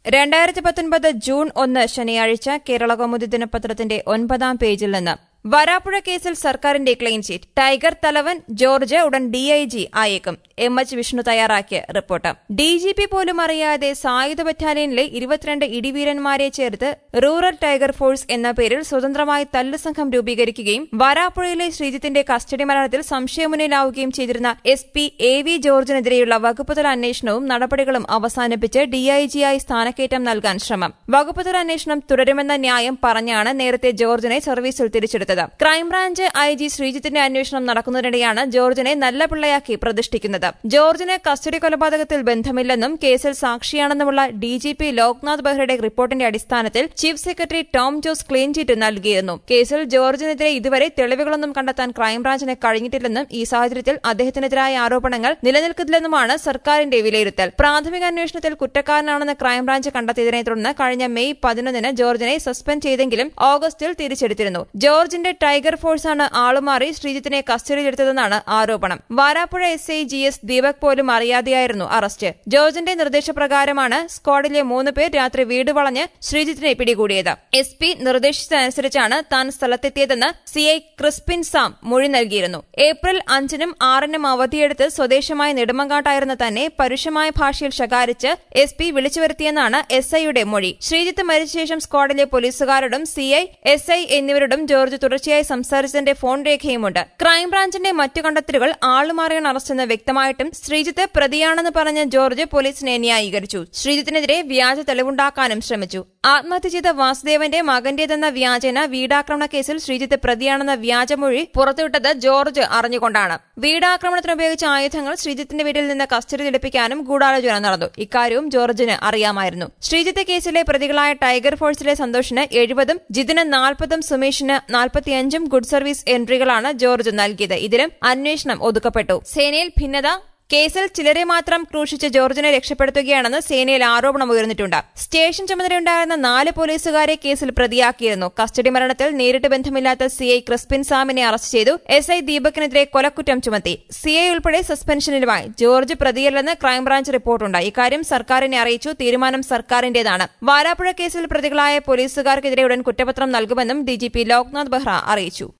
രണ്ടായിരത്തി പത്തൊൻപത് ജൂൺ ഒന്ന് ശനിയാഴ്ച കേരള കൗമുദി ദിനപത്രത്തിന്റെ ഒൻപതാം പേജിൽ നിന്ന് വരാപ്പുഴ കേസിൽ സർക്കാരിന്റെ ക്ലീൻ ചീറ്റ് ടൈഗർ തലവൻ ജോർജ് ഉടൻ ഡിഐജി ആയേക്കും എം എച്ച് വിഷ്ണു തയ്യാറാക്കിയ റിപ്പോർട്ട് ഡിജിപി പോലും അറിയാതെ സായുധ ബറ്റാലിയനിലെ ഇരുപത്തിരണ്ട് ഇടിവീരന്മാരെ ചേർത്ത് റൂറൽ ടൈഗർ ഫോഴ്സ് എന്ന പേരിൽ സ്വതന്ത്രമായി തല്ല് സംഘം രൂപീകരിക്കുകയും വരാപ്പുഴയിലെ ശ്രീജിത്തിന്റെ കസ്റ്റഡി മരണത്തിൽ സംശയമുന്നിലാവുകയും ചെയ്തിരുന്ന എസ് പി എ വി ജോർജിനെതിരെയുള്ള വകുപ്പുതല അന്വേഷണവും നടപടികളും അവസാനിപ്പിച്ച് ഡിഐജിയായി സ്ഥാനക്കയറ്റം നൽകാൻ ശ്രമം വകുപ്പുതല അന്വേഷണം തുടരുമെന്ന ന്യായം പറഞ്ഞാണ് നേരത്തെ ജോർജിനെ സർവീസിൽ തിരിച്ചെടുത്തത് ക്രൈംബ്രാഞ്ച് ഐ ജി ശ്രീജിത്തിന്റെ അന്വേഷണം നടക്കുന്നതിനിടെയാണ് ജോർജിനെ നല്ല പിള്ളയാക്കി പ്രതിഷ്ഠിക്കുന്നത് ജോർജിന് കസ്റ്റഡി കൊലപാതകത്തിൽ ബന്ധമില്ലെന്നും കേസിൽ സാക്ഷിയാണെന്നുമുള്ള ഡിജിപി ലോക്നാഥ് ബെഹ്റയുടെ റിപ്പോർട്ടിന്റെ അടിസ്ഥാനത്തിൽ chief secretary Tom Jose clean chit നൽകിയിരുന്നു കേസിൽ ജോർജിനെതിരെ ഇതുവരെ തെളിവുകളൊന്നും കണ്ടെത്താൻ ക്രൈംബ്രാഞ്ചിന് കഴിഞ്ഞിട്ടില്ലെന്നും ഈ സാഹചര്യത്തിൽ അദ്ദേഹത്തിനെതിരായ ആരോപണങ്ങൾ നിലനിൽക്കില്ലെന്നുമാണ് സർക്കാരിന്റെ വിലയിരുത്തൽ പ്രാഥമിക അന്വേഷണത്തിൽ കുറ്റക്കാരനാണെന്ന് ക്രൈംബ്രാഞ്ച് കണ്ടെത്തിയതിനെ തുടർന്ന് കഴിഞ്ഞ മെയ് പതിനൊന്നിന് ജോർജിനെ സസ്പെൻഡ് ചെയ്തെങ്കിലും ഓഗസ്റ്റിൽ തിരിച്ചെടുത്തിരുന്നു ജോർജിന്റെ ടൈഗർ ഫോഴ്സാണ് ആളുമാറി ശ്രീജിത്തിനെ കസ്റ്റഡിയിലെടുത്തതെന്നാണ് ആരോപണം Varapuzha S I G S Deepak പോലും അറിയാതെയായിരുന്നു അറസ്റ്റ് ജോർജിന്റെ നിർദ്ദേശപ്രകാരമാണ് സ്ക്വാഡിലെ മൂന്ന് പേർ രാത്രി വീട് വളഞ്ഞ് ശ്രീജിത്തിനെ പിടികൂടിയത് എസ് പി നിർദ്ദേശിച്ചതനുസരിച്ചാണ് താൻ സ്ഥലത്തെത്തിയതെന്ന് സി ഐ ക്രിസ്പിൻ സാം മൊഴി നൽകിയിരുന്നു ഏപ്രിൽ അഞ്ചിനും ആറിനും അവധിയെടുത്ത് സ്വദേശമായ നെടുമങ്ങാട്ടായിരുന്ന തന്നെ പരുഷമായ ഭാഷയിൽ ശകാരിച്ച് എസ് പി വിളിച്ചു വരുത്തിയെന്നാണ് എസ് ഐയുടെ മൊഴി ശ്രീജിത്ത് മരിച്ച ശേഷം സ്ക്വാഡിലെ പോലീസുകാരോടും സി ഐ എസ് ഐ എന്നിവരോടും ജോർജ് തുടർച്ചയായി സംസാരിച്ചതിന്റെ ഫോൺ രേഖയുമുണ്ട് ക്രൈംബ്രാഞ്ചിന്റെ മറ്റു കണ്ടെത്തലുകൾ ആളുമാറിയാണ് അറസ്റ്റെന്ന് വ്യക്തമായിട്ടും ശ്രീജിത്ത് പ്രതിയാണെന്ന് പറഞ്ഞ ജോർജ് പോലീസിനെ ന്യായീകരിച്ചു ശ്രീജിത്തിനെതിരെ വ്യാജ തെളിവുണ്ടാക്കാനും ശ്രമിച്ചു ആത്മഹത്യ ചെയ്ത വാസുദേവന്റെ മകന്റേതെന്ന വ്യാജേന വീടാക്രമണ കേസിൽ ശ്രീജിത്ത് പ്രതിയാണെന്ന വ്യാജമൊഴി പുറത്തുവിട്ടത് ജോർജ് അറിഞ്ഞുകൊണ്ടാണ് വീടാക്രമണത്തിന് ഉപയോഗിച്ച ആയുധങ്ങൾ ശ്രീജിത്തിന്റെ വീട്ടിൽ നിന്ന് കസ്റ്റഡി ലഭിക്കാനും ഗൂഢാലോചന നടന്നു ഇക്കാര്യവും ജോർജിന് അറിയാമായിരുന്നു ശ്രീജിത്ത് കേസിലെ പ്രതികളായ ടൈഗർ ഫോഴ്സിലെ സന്തോഷിന് എഴുപതും ജിതിന് നാൽപ്പതും സുമേഷിന് നാൽപ്പത്തിയഞ്ചും ഗുഡ് സർവീസ് എൻട്രികളാണ് ജോർജ് നൽകിയത് ഇതിലും അന്വേഷണം ഒതുക്കപ്പെട്ടു സേനയിൽ ഭിന്നത കേസിൽ ചിലരെ മാത്രം ക്രൂശിച്ച് ജോർജിനെ രക്ഷപ്പെടുത്തുകയാണെന്ന് സേനയിൽ ആരോപണം ഉയർന്നിട്ടുണ്ട് സ്റ്റേഷൻ ചുമതലയുണ്ടായിരുന്ന നാല് പോലീസുകാരെ കേസിൽ പ്രതിയാക്കിയിരുന്നു കസ്റ്റഡി മരണത്തിൽ നേരിട്ട് ബന്ധമില്ലാത്ത സി ഐ ക്രിസ്പിൻ സാമിനെ അറസ്റ്റ് ചെയ്തു എസ് ഐ ദീപകിനെതിരെ കൊലക്കുറ്റം ചുമത്തി സി ഐ ഉൾപ്പെടെ സസ്പെൻഷനിലുമായി ജോർജ് പ്രതിയല്ലെന്ന് ക്രൈംബ്രാഞ്ച് റിപ്പോർട്ടുണ്ട് ഇക്കാര്യം സർക്കാരിനെ അറിയിച്ചു തീരുമാനം സർക്കാരിന്റേതാണ് വാരാപ്പുഴ കേസിൽ പ്രതികളായ പോലീസുകാർക്കെതിരെ ഉടൻ കുറ്റപത്രം നൽകുമെന്നും ഡിജിപി ലോക്നാഥ് ബെഹ്റ അറിയിച്ചു